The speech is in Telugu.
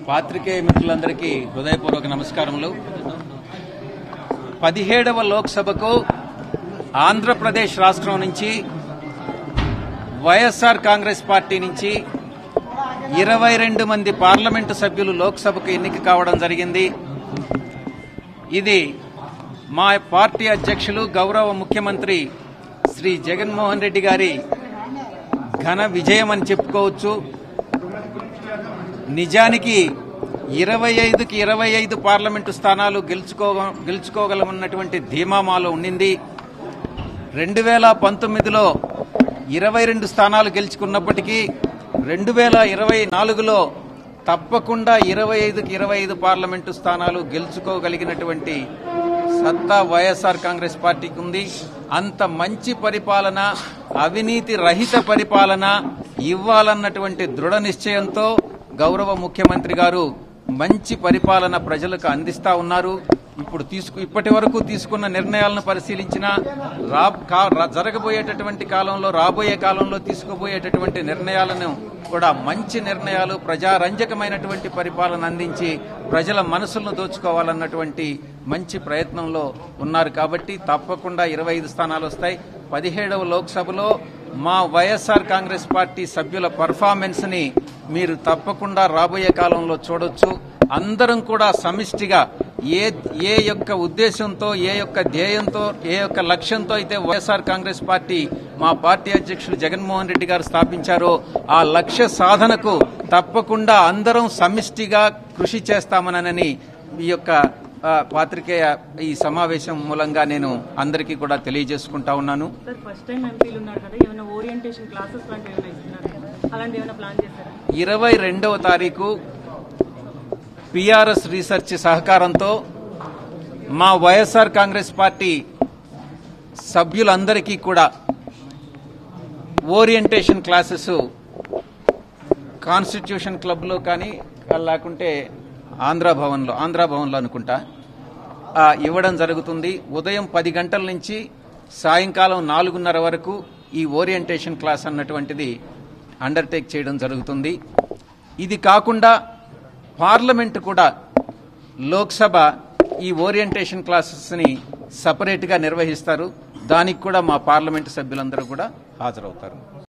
పాత్రికేయ మిత్రులందరికీ హృదయపూర్వక నమస్కారములు పదిహేడవ లోక్సభకు ఆంధ్రప్రదేశ్ రాష్ట్రం నుంచి వైఎస్ఆర్ కాంగ్రెస్ పార్టీ నుంచి ఇరవై రెండు మంది పార్లమెంటు సభ్యులు లోక్సభకు ఎన్నిక కావడం జరిగింది ఇది మా పార్టీ అధ్యక్షులు గౌరవ ముఖ్యమంత్రి శ్రీ జగన్మోహన్ రెడ్డి గారి ఘన విజయం అని చెప్పుకోవచ్చు నిజానికి ఇరవై ఐదుకి ఇరవై ఐదు పార్లమెంటు స్థానాలు గెలుచుకో గెలుచుకోగలమన్నటువంటి ధీమా మాలో ఉండింది రెండు వేల పంతొమ్మిదిలో ఇరవై రెండు స్థానాలు గెలుచుకున్నప్పటికీ రెండు వేల ఇరవై నాలుగులో తప్పకుండా ఇరవై ఐదుకి ఇరవై ఐదు పార్లమెంటు స్థానాలు గెలుచుకోగలిగినటువంటి సత్తా వైఎస్ఆర్ కాంగ్రెస్ పార్టీకి ఉంది అంత మంచి పరిపాలన అవినీతి రహిత పరిపాలన ఇవ్వాలన్నటువంటి దృఢ నిశ్చయంతో గౌరవ ముఖ్యమంత్రి గారు మంచి పరిపాలన ప్రజలకు అందిస్తా ఉన్నారు ఇప్పుడు తీసుకు ఇప్పటి వరకు తీసుకున్న నిర్ణయాలను పరిశీలించిన రా కా- రా- జరగబోయేటటువంటి కాలంలో రాబోయే కాలంలో తీసుకుపోయేటటువంటి నిర్ణయాలను కూడా మంచి నిర్ణయాలు ప్రజారంజకమైనటువంటి పరిపాలన అందించి ప్రజల మనసులను దోచుకోవాలన్నటువంటి మంచి ప్రయత్నంలో ఉన్నారు కాబట్టి తప్పకుండా ఇరవై ఐదు స్థానాలు వస్తాయి పదిహేడవ లోక్సభలో మా వైఎస్ఆర్ కాంగ్రెస్ పార్టీ సభ్యుల పర్ఫార్మెన్స్ ని మీరు తప్పకుండా రాబోయే కాలంలో చూడొచ్చు అందరం కూడా సమిష్టిగా ఏ ఏ యొక్క ఉద్దేశంతో ఏ యొక్క ధ్యేయంతో ఏ యొక్క లక్ష్యంతో అయితే వైఎస్ఆర్ కాంగ్రెస్ పార్టీ మా పార్టీ అధ్యక్షులు జగన్మోహన్ రెడ్డి గారు స్థాపించారో ఆ లక్ష్య సాధనకు తప్పకుండా అందరం సమిష్టిగా కృషి చేస్తామనని ఈ యొక్క ఆ, పాత్రికేయ ఈ సమావేశం మూలంగా నేను అందరికీ కూడా తెలియజేసుకుంటా ఉన్నాను సార్ ఫస్ట్ టైం ఎంపీలు ఉన్నారు కదా ఏమైనా ఓరియంటేషన్ క్లాసెస్ లాంటివి ఏమైనా ఇస్తున్నారు కదా అలాంటి ఏమైనా ప్లాన్ చేశారా ఇరవై రెండవ తారీఖు పిఆర్ఎస్ రీసెర్చ్ సహకారంతో మా వైఎస్ఆర్ కాంగ్రెస్ పార్టీ సభ్యులందరికీ కూడా ఓరియంటేషన్ క్లాసెస్ కాన్స్టిట్యూషన్ క్లబ్లో కానీ లేకుంటే ఆంధ్ర భవన్లో ఆంధ్ర భవన్లో అనుకుంటా ఆ, ఇవ్వడం జరుగుతుంది ఉదయం పది గంటల నుంచి సాయంకాలం నాలుగున్నర వరకు ఈ ఓరియంటేషన్ క్లాస్ అన్నటువంటిది అండర్టేక్ చేయడం జరుగుతుంది ఇది కాకుండా పార్లమెంట్ కూడా లోక్సభ ఈ ఓరియంటేషన్ క్లాసెస్ని సపరేట్గా నిర్వహిస్తారు దానికి కూడా మా పార్లమెంట్ సభ్యులందరూ కూడా హాజరవుతారు